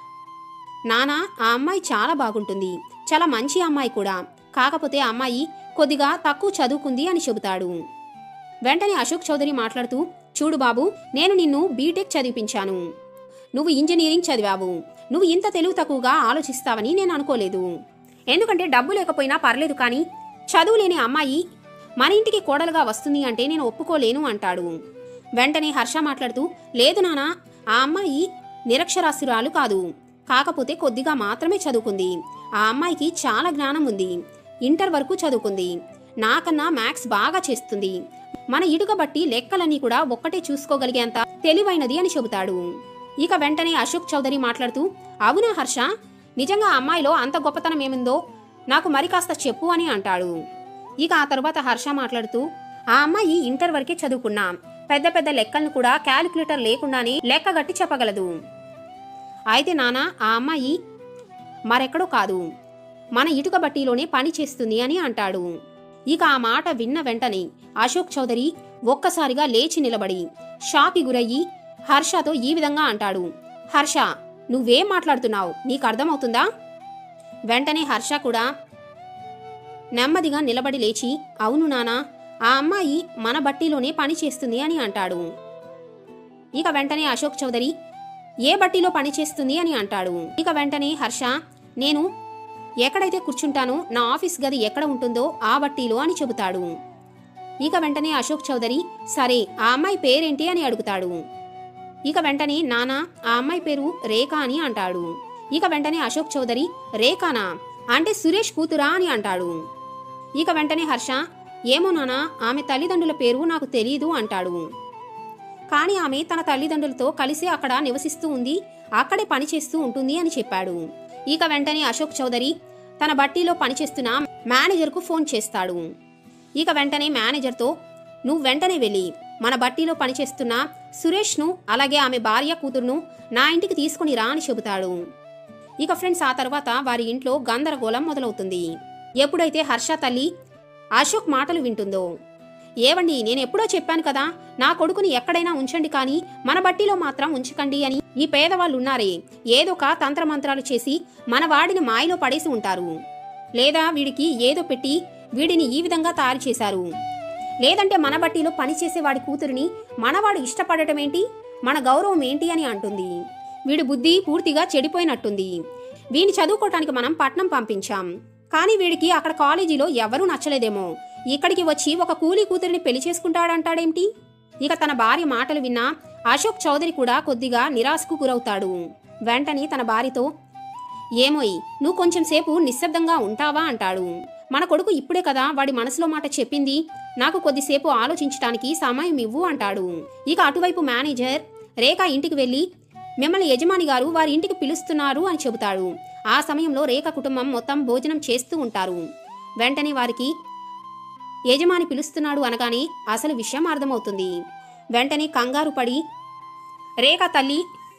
A: నానా ఆ అమ్మాయి చాలా బాగుంటుంది చాలా మంచి అమ్మాయి కూడా కాకపోతే ఆ అమ్మాయి కొద్దిగా తక్కువ చదువుకుంది అని చెబుతాడు వెంటనే అశోక్ చౌదరి మాట్లాడుతూ చూడు బాబు నేను నిన్ను బీటెక్ చదివించాను నువ్వు ఇంజనీరింగ్ చదివావు నువ్వు ఇంత తెలివి తక్కువగా ఆలోచిస్తావని నేను అనుకోలేదు ఎందుకంటే డబ్బు లేకపోయినా పర్లేదు కానీ చదువు లేని అమ్మాయి మన ఇంటికి కోడలుగా వస్తుంది అంటే నేను ఒప్పుకోలేను అంటాడు వెంటనే హర్ష మాట్లాడుతూ లేదు నానా ఆ అమ్మాయి నిరక్షరాస్యురాలు కాదు కాకపోతే కొద్దిగా మాత్రమే చదువుకుంది ఆ అమ్మాయికి చాలా జ్ఞానం ఉంది ఇంటర్ వరకు చదువుకుంది నాకన్నా మ్యాథ్స్ బాగా చేస్తుంది మన ఇటుక బట్టి లెక్కలన్నీ కూడా ఒక్కటే చూసుకోగలిగేంత తెలివైనది అని చెబుతాడు ఇక వెంటనే అశోక్ చౌదరి మాట్లాడుతూ అవునా హర్ష నిజంగా ఆ అమ్మాయిలో అంత గొప్పతనం ఏముందో నాకు మరి కాస్త చెప్పు అని అంటాడు ఇక ఆ తర్వాత హర్ష మాట్లాడుతూ ఆ అమ్మాయి ఇంటర్ వరకే చదువుకున్నా పెద్ద పెద్ద లెక్కలను కూడా క్యాలిక్యులేటర్ లేకుండానే లెక్కగట్టి చెప్పగలదు అయితే నాన్న ఆ అమ్మాయి మరెక్కడో కాదు మన ఇటుక బట్టీలోనే పని చేస్తుంది అని అంటాడు ఇక ఆ మాట విన్న వెంటనే అశోక్ చౌదరి ఒక్కసారిగా లేచి నిలబడి షాకి గురయ్యి హర్షతో ఈ విధంగా అంటాడు హర్ష నువ్వేం మాట్లాడుతున్నావు నీకు అర్థమవుతుందా వెంటనే హర్ష కూడా నెమ్మదిగా నిలబడి లేచి అవును నానా ఆ అమ్మాయి మన బట్టీలోనే పని చేస్తుంది అని అంటాడు ఇక వెంటనే అశోక్ చౌదరి ఏ బట్టీలో పని చేస్తుంది అని అంటాడు ఇక వెంటనే హర్ష నేను ఎక్కడైతే కూర్చుంటానో నా ఆఫీస్ గది ఎక్కడ ఉంటుందో ఆ బట్టీలో అని చెబుతాడు ఇక వెంటనే అశోక్ చౌదరి సరే ఆ అమ్మాయి పేరేంటి అని అడుగుతాడు ఇక వెంటనే నానా ఆ అమ్మాయి పేరు రేఖ అని అంటాడు ఇక వెంటనే అశోక్ చౌదరి రేఖానా అంటే సురేష్ కూతురా అని అంటాడు ఇక వెంటనే హర్ష ఏమో నానా ఆమె తల్లిదండ్రుల పేరు నాకు తెలియదు అంటాడు కానీ ఆమె తన తల్లిదండ్రులతో కలిసి అక్కడ నివసిస్తూ ఉంది అక్కడే పనిచేస్తూ ఉంటుంది అని చెప్పాడు ఇక వెంటనే అశోక్ చౌదరి తన బట్టీలో పనిచేస్తున్న మేనేజర్కు ఫోన్ చేస్తాడు ఇక వెంటనే మేనేజర్తో నువ్వు వెంటనే వెళ్ళి మన బట్టీలో పనిచేస్తున్న సురేష్ను అలాగే ఆమె భార్య కూతురును నా ఇంటికి తీసుకుని రా అని చెబుతాడు ఇక ఫ్రెండ్స్ ఆ తర్వాత వారి ఇంట్లో గందరగోళం మొదలవుతుంది ఎప్పుడైతే హర్ష తల్లి అశోక్ మాటలు వింటుందో ఏవండి నేను ఎప్పుడో చెప్పాను కదా నా కొడుకుని ఎక్కడైనా ఉంచండి కానీ మన బట్టీలో మాత్రం ఉంచకండి అని ఈ పేదవాళ్ళు ఉన్నారే ఏదో ఒక తంత్రమంత్రాలు చేసి మన వాడిని మాయలో పడేసి ఉంటారు లేదా వీడికి ఏదో పెట్టి వీడిని ఈ విధంగా తయారు చేశారు లేదంటే మన బట్టీలో పనిచేసే వాడి కూతురిని మనవాడు ఇష్టపడటం ఏంటి మన గౌరవం ఏంటి అని అంటుంది వీడి బుద్ధి పూర్తిగా చెడిపోయినట్టుంది వీని చదువుకోవటానికి మనం పట్నం పంపించాం కానీ వీడికి అక్కడ కాలేజీలో ఎవరూ నచ్చలేదేమో ఇక్కడికి వచ్చి ఒక కూలీ కూతురిని పెళ్లి చేసుకుంటాడంటాడేంటి ఇక తన భార్య మాటలు విన్నా అశోక్ చౌదరి కూడా కొద్దిగా నిరాశకు గురవుతాడు వెంటనే తన భార్యతో ఏమోయ్ నువ్వు కొంచెం సేపు నిశ్శబ్దంగా ఉంటావా అంటాడు మన కొడుకు ఇప్పుడే కదా వాడి మనసులో మాట చెప్పింది నాకు కొద్దిసేపు ఆలోచించటానికి సమయం ఇవ్వు అంటాడు ఇక అటువైపు మేనేజర్ రేఖ ఇంటికి వెళ్ళి మిమ్మల్ని యజమాని గారు వారి ఇంటికి పిలుస్తున్నారు అని చెబుతాడు ఆ సమయంలో రేఖ కుటుంబం మొత్తం భోజనం చేస్తూ ఉంటారు వెంటనే వారికి యజమాని పిలుస్తున్నాడు అనగానే అసలు విషయం అర్థమవుతుంది వెంటనే కంగారు పడి రేఖ తల్లి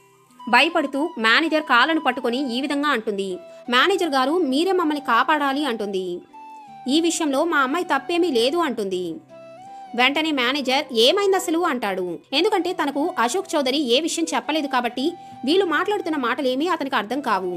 A: భయపడుతూ మేనేజర్ కాళ్ళను పట్టుకొని ఈ విధంగా అంటుంది మేనేజర్ గారు మీరే మమ్మల్ని కాపాడాలి అంటుంది ఈ విషయంలో మా అమ్మాయి తప్పేమీ లేదు అంటుంది వెంటనే మేనేజర్ ఏమైంది అసలు అంటాడు ఎందుకంటే తనకు అశోక్ చౌదరి ఏ విషయం చెప్పలేదు కాబట్టి వీళ్ళు మాట్లాడుతున్న మాటలేమీ అతనికి అర్థం కావు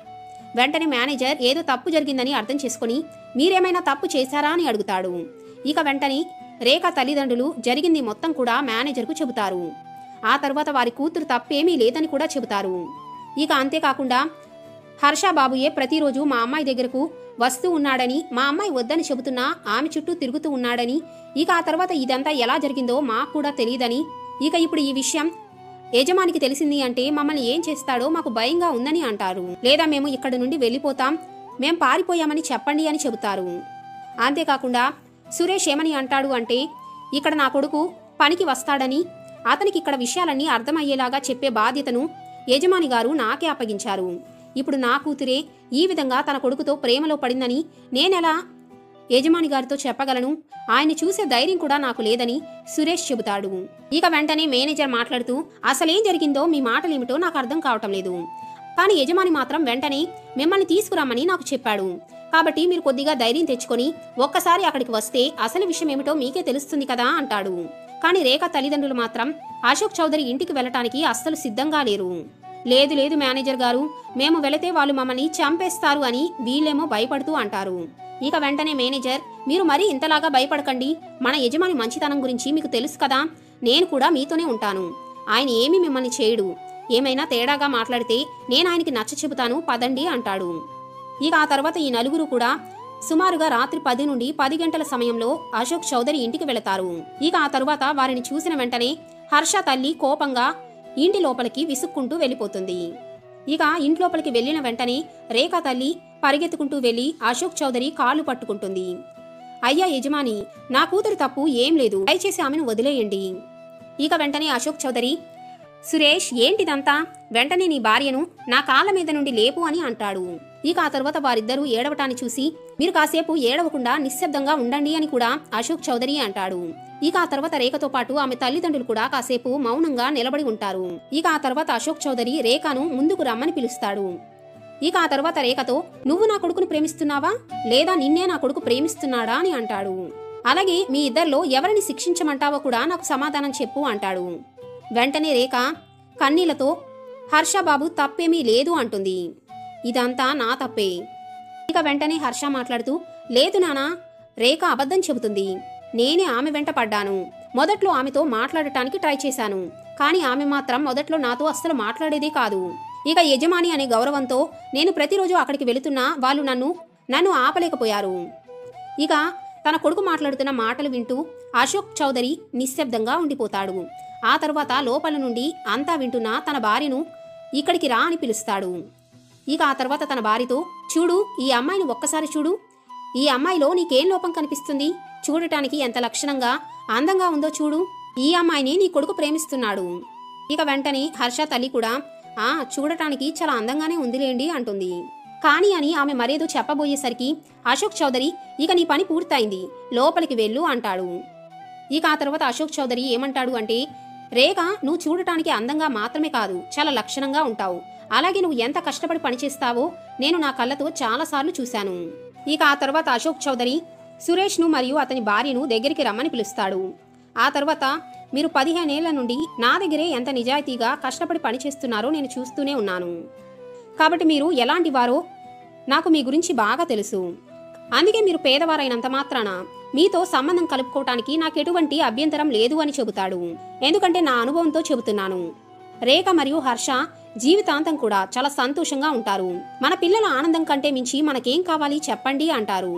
A: వెంటనే మేనేజర్ ఏదో తప్పు జరిగిందని అర్థం చేసుకుని మీరేమైనా తప్పు చేశారా అని అడుగుతాడు ఇక వెంటనే రేఖ తల్లిదండ్రులు జరిగింది మొత్తం కూడా మేనేజర్కు చెబుతారు ఆ తర్వాత వారి కూతురు తప్పేమీ లేదని కూడా చెబుతారు ఇక అంతేకాకుండా హర్ష బాబుయే ప్రతిరోజు మా అమ్మాయి దగ్గరకు వస్తూ ఉన్నాడని మా అమ్మాయి వద్దని చెబుతున్నా ఆమె చుట్టూ తిరుగుతూ ఉన్నాడని ఇక ఆ తర్వాత ఇదంతా ఎలా జరిగిందో మాకు కూడా తెలియదని ఇక ఇప్పుడు ఈ విషయం యజమానికి తెలిసింది అంటే మమ్మల్ని ఏం చేస్తాడో మాకు భయంగా ఉందని అంటారు లేదా మేము ఇక్కడి నుండి వెళ్ళిపోతాం మేం పారిపోయామని చెప్పండి అని చెబుతారు అంతేకాకుండా సురేష్ ఏమని అంటాడు అంటే ఇక్కడ నా కొడుకు పనికి వస్తాడని అతనికి ఇక్కడ విషయాలన్నీ అర్థమయ్యేలాగా చెప్పే బాధ్యతను యజమాని గారు నాకే అప్పగించారు ఇప్పుడు నా కూతురే ఈ విధంగా తన కొడుకుతో ప్రేమలో పడిందని నేనెలా యజమాని గారితో చెప్పగలను ఆయన చూసే ధైర్యం కూడా నాకు లేదని సురేష్ చెబుతాడు ఇక వెంటనే మేనేజర్ మాట్లాడుతూ అసలేం జరిగిందో మీ మాటలేమిటో నాకు అర్థం కావటం లేదు కానీ యజమాని మాత్రం వెంటనే మిమ్మల్ని తీసుకురమ్మని నాకు చెప్పాడు కాబట్టి మీరు కొద్దిగా ధైర్యం తెచ్చుకొని ఒక్కసారి అక్కడికి వస్తే అసలు విషయం ఏమిటో మీకే తెలుస్తుంది కదా అంటాడు కానీ రేఖ తల్లిదండ్రులు మాత్రం అశోక్ చౌదరి ఇంటికి వెళ్ళటానికి అస్సలు సిద్ధంగా లేరు లేదు లేదు మేనేజర్ గారు మేము వెళితే వాళ్ళు మమ్మల్ని చంపేస్తారు అని వీళ్ళేమో భయపడుతూ అంటారు ఇక వెంటనే మేనేజర్ మీరు మరీ ఇంతలాగా భయపడకండి మన యజమాని మంచితనం గురించి మీకు తెలుసు కదా నేను కూడా మీతోనే ఉంటాను ఆయన ఏమీ మిమ్మల్ని చేయడు ఏమైనా తేడాగా మాట్లాడితే నేను ఆయనకి నచ్చ చెబుతాను పదండి అంటాడు ఇక ఆ తర్వాత ఈ నలుగురు కూడా సుమారుగా రాత్రి పది నుండి పది గంటల సమయంలో అశోక్ చౌదరి ఇంటికి వెళతారు ఇక ఆ తరువాత వారిని చూసిన వెంటనే హర్ష తల్లి కోపంగా ఇంటి లోపలికి విసుక్కుంటూ వెళ్ళిపోతుంది ఇక ఇంట్లోపలికి వెళ్ళిన వెంటనే రేఖా తల్లి పరిగెత్తుకుంటూ వెళ్లి అశోక్ చౌదరి కాళ్ళు పట్టుకుంటుంది అయ్యా యజమాని నా కూతురు తప్పు ఏం లేదు దయచేసి ఆమెను వదిలేయండి ఇక వెంటనే అశోక్ చౌదరి సురేష్ ఏంటిదంతా వెంటనే నీ భార్యను నా కాళ్ళ మీద నుండి లేపు అని అంటాడు ఇక ఆ తర్వాత వారిద్దరూ ఏడవటాన్ని చూసి మీరు కాసేపు ఏడవకుండా నిశ్శబ్దంగా ఉండండి అని కూడా అశోక్ చౌదరి అంటాడు ఇక ఆ తర్వాత రేఖతో పాటు ఆమె తల్లిదండ్రులు కూడా కాసేపు మౌనంగా నిలబడి ఉంటారు ఇక ఆ తర్వాత అశోక్ చౌదరి రేఖను ముందుకు రమ్మని పిలుస్తాడు ఇక ఆ తర్వాత రేఖతో నువ్వు నా కొడుకును ప్రేమిస్తున్నావా లేదా నిన్నే నా కొడుకు ప్రేమిస్తున్నాడా అని అంటాడు అలాగే మీ ఇద్దరిలో ఎవరిని శిక్షించమంటావో కూడా నాకు సమాధానం చెప్పు అంటాడు వెంటనే రేఖ కన్నీళ్లతో హర్షబాబు తప్పేమీ లేదు అంటుంది ఇదంతా నా తప్పే ఇక వెంటనే హర్ష మాట్లాడుతూ లేదు నానా రేఖ అబద్ధం చెబుతుంది నేనే ఆమె వెంట పడ్డాను మొదట్లో ఆమెతో మాట్లాడటానికి ట్రై చేశాను కానీ ఆమె మాత్రం మొదట్లో నాతో అస్సలు మాట్లాడేదే కాదు ఇక యజమాని అనే గౌరవంతో నేను ప్రతిరోజు అక్కడికి వెళుతున్నా వాళ్ళు నన్ను నన్ను ఆపలేకపోయారు ఇక తన కొడుకు మాట్లాడుతున్న మాటలు వింటూ అశోక్ చౌదరి నిశ్శబ్దంగా ఉండిపోతాడు ఆ తర్వాత లోపల నుండి అంతా వింటున్న తన భార్యను ఇక్కడికి రా అని పిలుస్తాడు ఇక ఆ తర్వాత తన భార్యతో చూడు ఈ అమ్మాయిని ఒక్కసారి చూడు ఈ అమ్మాయిలో నీకేం లోపం కనిపిస్తుంది చూడటానికి ఎంత లక్షణంగా అందంగా ఉందో చూడు ఈ అమ్మాయిని నీ కొడుకు ప్రేమిస్తున్నాడు ఇక వెంటనే హర్ష తల్లి కూడా ఆ చూడటానికి చాలా అందంగానే ఉందిలేండి అంటుంది కానీ అని ఆమె మరేదో చెప్పబోయేసరికి అశోక్ చౌదరి ఇక నీ పని పూర్తయింది లోపలికి వెళ్ళు అంటాడు ఇక ఆ తర్వాత అశోక్ చౌదరి ఏమంటాడు అంటే రేఖ నువ్వు చూడటానికి అందంగా మాత్రమే కాదు చాలా లక్షణంగా ఉంటావు అలాగే నువ్వు ఎంత కష్టపడి పనిచేస్తావో నేను నా కళ్ళతో చాలాసార్లు చూశాను ఇక ఆ తర్వాత అశోక్ చౌదరి సురేష్ను మరియు అతని భార్యను దగ్గరికి రమ్మని పిలుస్తాడు ఆ తర్వాత మీరు పదిహేనేళ్ల నుండి నా దగ్గరే ఎంత నిజాయితీగా కష్టపడి పనిచేస్తున్నారో నేను చూస్తూనే ఉన్నాను కాబట్టి మీరు ఎలాంటి వారో నాకు మీ గురించి బాగా తెలుసు అందుకే మీరు పేదవారైనంత మాత్రాన మీతో సంబంధం కలుపుకోవటానికి నాకు ఎటువంటి అభ్యంతరం లేదు అని చెబుతాడు ఎందుకంటే నా అనుభవంతో చెబుతున్నాను రేఖ మరియు హర్ష జీవితాంతం కూడా చాలా సంతోషంగా ఉంటారు మన పిల్లల ఆనందం కంటే మించి మనకేం కావాలి చెప్పండి అంటారు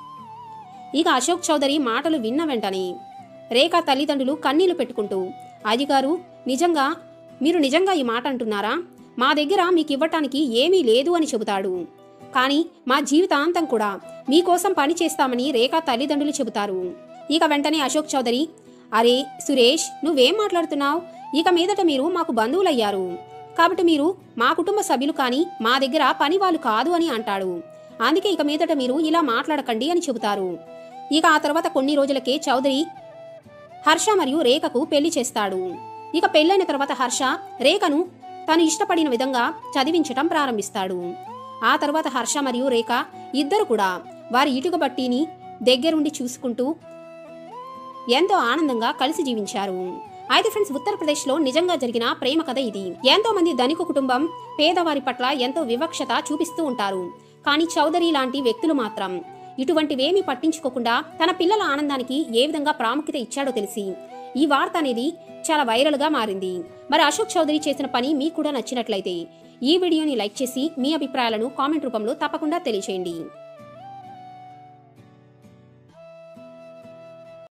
A: ఇక అశోక్ చౌదరి మాటలు విన్న వెంటనే రేఖ తల్లిదండ్రులు కన్నీళ్లు పెట్టుకుంటూ అదిగారు నిజంగా మీరు నిజంగా ఈ మాట అంటున్నారా మా దగ్గర మీకు ఇవ్వటానికి ఏమీ లేదు అని చెబుతాడు కానీ మా జీవితాంతం కూడా మీకోసం పని చేస్తామని రేఖ తల్లిదండ్రులు చెబుతారు ఇక వెంటనే అశోక్ చౌదరి అరే సురేష్ నువ్వేం మాట్లాడుతున్నావు ఇక మీదట మీరు మాకు బంధువులయ్యారు కాబట్టి మీరు మా కుటుంబ సభ్యులు కానీ మా దగ్గర పని వాళ్ళు కాదు అని అంటాడు అందుకే ఇక మీదట మీరు ఇలా మాట్లాడకండి అని చెబుతారు ఇక ఆ తర్వాత కొన్ని రోజులకే చౌదరి హర్ష మరియు రేఖకు పెళ్లి చేస్తాడు ఇక పెళ్ళైన తర్వాత హర్ష రేఖను తను ఇష్టపడిన విధంగా చదివించటం ప్రారంభిస్తాడు ఆ తర్వాత హర్ష మరియు రేఖ ఇద్దరు కూడా వారి ఇటుక బట్టీని దగ్గరుండి చూసుకుంటూ ఎంతో ఆనందంగా కలిసి జీవించారు అయితే ఫ్రెండ్స్ ఉత్తరప్రదేశ్లో నిజంగా జరిగిన ప్రేమ కథ ఇది ఎంతో మంది ధనిక కుటుంబం పేదవారి పట్ల ఎంతో వివక్షత చూపిస్తూ ఉంటారు కానీ చౌదరి లాంటి వ్యక్తులు మాత్రం ఇటువంటివేమీ పట్టించుకోకుండా తన పిల్లల ఆనందానికి ఏ విధంగా ప్రాముఖ్యత ఇచ్చాడో తెలిసి ఈ వార్త అనేది చాలా వైరల్గా మారింది మరి అశోక్ చౌదరి చేసిన పని మీకు కూడా నచ్చినట్లయితే ఈ వీడియోని లైక్ చేసి మీ అభిప్రాయాలను కామెంట్ రూపంలో తప్పకుండా తెలియచేయండి